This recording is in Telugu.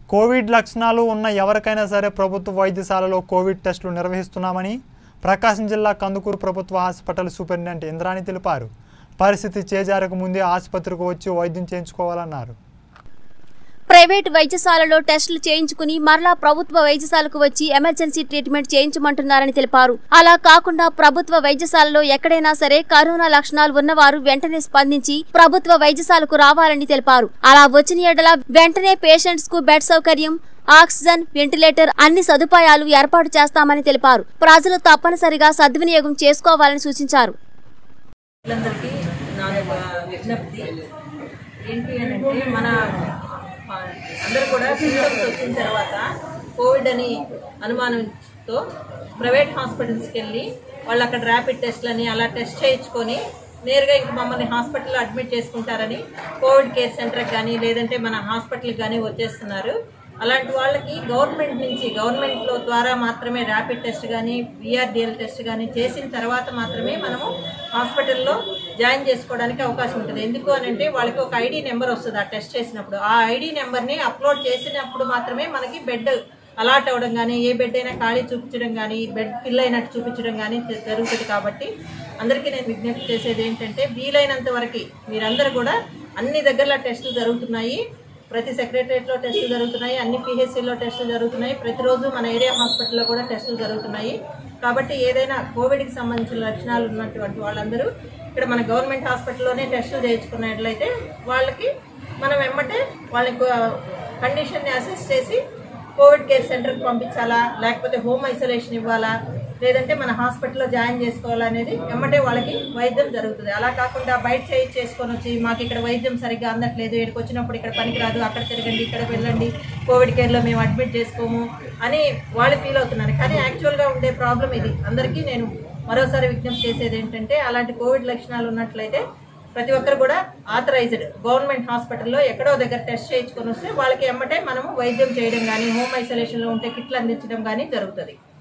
కోవిడ్ లక్షణాలు ఉన్న ఎవరికైనా సరే ప్రభుత్వ వైద్యశాలలో కోవిడ్ టెస్టులు నిర్వహిస్తున్నామని ప్రకాశం జిల్లా కందుకూరు ప్రభుత్వ హాస్పిటల్ సూపరింటెండెంట్ ఇంద్రాణి తెలిపారు పరిస్థితి చేజారక ముందే ఆసుపత్రికి వచ్చి వైద్యం చేయించుకోవాలన్నారు ప్రైవేట్ వైద్యశాలలో టెస్టులు చేయించుకుని మరలా ప్రభుత్వ వైద్యశాలకు వచ్చి ఎమర్జెన్సీ ట్రీట్మెంట్ చేయించమంటున్నారని తెలిపారు అలా కాకుండా ప్రభుత్వ వైద్యశాలలో ఎక్కడైనా సరే కరోనా లక్షణాలు ఉన్నవారు వెంటనే స్పందించి ప్రభుత్వ వైద్యశాలకు రావాలని తెలిపారు అలా వచ్చిన ఎడల వెంటనే పేషెంట్స్ కు బెడ్ సౌకర్యం ఆక్సిజన్ వెంటిలేటర్ అన్ని సదుపాయాలు ఏర్పాటు చేస్తామని తెలిపారు ప్రజలు తప్పనిసరిగా సద్వినియోగం చేసుకోవాలని సూచించారు అందరికీ నా యొక్క విజ్ఞప్తి ఏంటి అని అంటే మన ఆ, అందరూ కూడా సింటమ్స్ వచ్చిన తర్వాత కోవిడ్ అని అనుమానంతో ప్రైవేట్ హాస్పిటల్స్కి వెళ్ళి వాళ్ళు అక్కడ ర్యాపిడ్ టెస్ట్లని అలా టెస్ట్ చేయించుకొని నేరుగా ఇంక మమ్మల్ని హాస్పిటల్లో అడ్మిట్ చేసుకుంటారని కోవిడ్ కేర్ సెంటర్కి కానీ లేదంటే మన హాస్పిటల్కి కానీ వచ్చేస్తున్నారు అలాంటి వాళ్ళకి గవర్నమెంట్ నుంచి గవర్నమెంట్లో ద్వారా మాత్రమే ర్యాపిడ్ టెస్ట్ కానీ విఆర్డిఎల్ టెస్ట్ కానీ చేసిన తర్వాత మాత్రమే మనము హాస్పిటల్లో జాయిన్ చేసుకోవడానికి అవకాశం ఉంటుంది ఎందుకు అని అంటే వాళ్ళకి ఒక ఐడి నెంబర్ వస్తుంది ఆ టెస్ట్ చేసినప్పుడు ఆ ఐడి నెంబర్ని అప్లోడ్ చేసినప్పుడు మాత్రమే మనకి బెడ్ అలాట్ అవ్వడం కానీ ఏ బెడ్ అయినా ఖాళీ చూపించడం కానీ బెడ్ ఫిల్ అయినట్టు చూపించడం కానీ జ- జరుగుతుంది కాబట్టి అందరికీ నేను విజ్ఞప్తి చేసేది ఏంటంటే వీలైనంత వరకు మీరందరూ కూడా అన్ని దగ్గరలో టెస్టులు జరుగుతున్నాయి ప్రతి సెక్రటరియట్లో టెస్టులు జరుగుతున్నాయి అన్ని పిహెచ్సిలో టెస్టులు జరుగుతున్నాయి ప్రతిరోజు మన ఏరియా హాస్పిటల్లో కూడా టెస్టులు జరుగుతున్నాయి కాబట్టి ఏదైనా కోవిడ్కి సంబంధించిన లక్షణాలు ఉన్నటువంటి వాళ్ళందరూ ఇక్కడ మన గవర్నమెంట్ హాస్పిటల్లోనే టెస్టులు చేయించుకున్నట్లయితే వాళ్ళకి మనం వెమ్మటే వాళ్ళకి కండిషన్ని అసెస్ చేసి కోవిడ్ కేర్ సెంటర్కి పంపించాలా లేకపోతే హోమ్ ఐసోలేషన్ ఇవ్వాలా లేదంటే మన హాస్పిటల్లో జాయిన్ చేసుకోవాలా అనేది ఎమ్మటే వాళ్ళకి వైద్యం జరుగుతుంది అలా కాకుండా బయట చేయి చేసుకొని వచ్చి మాకు ఇక్కడ వైద్యం సరిగ్గా అందట్లేదు ఇక్కడికి వచ్చినప్పుడు ఇక్కడ పనికిరాదు అక్కడ తిరగండి ఇక్కడ వెళ్ళండి కోవిడ్ కేర్లో మేము అడ్మిట్ చేసుకోము అని వాళ్ళు ఫీల్ అవుతున్నారు కానీ యాక్చువల్గా ఉండే ప్రాబ్లం ఇది అందరికీ నేను మరోసారి విజ్ఞప్తి చేసేది ఏంటంటే అలాంటి కోవిడ్ లక్షణాలు ఉన్నట్లయితే ప్రతి ఒక్కరు కూడా ఆథరైజ్డ్ గవర్నమెంట్ హాస్పిటల్లో ఎక్కడో దగ్గర టెస్ట్ చేయించుకొని వస్తే వాళ్ళకి ఎమ్మటే మనము వైద్యం చేయడం కానీ హోమ్ ఐసోలేషన్లో ఉంటే కిట్లు అందించడం కానీ జరుగుతుంది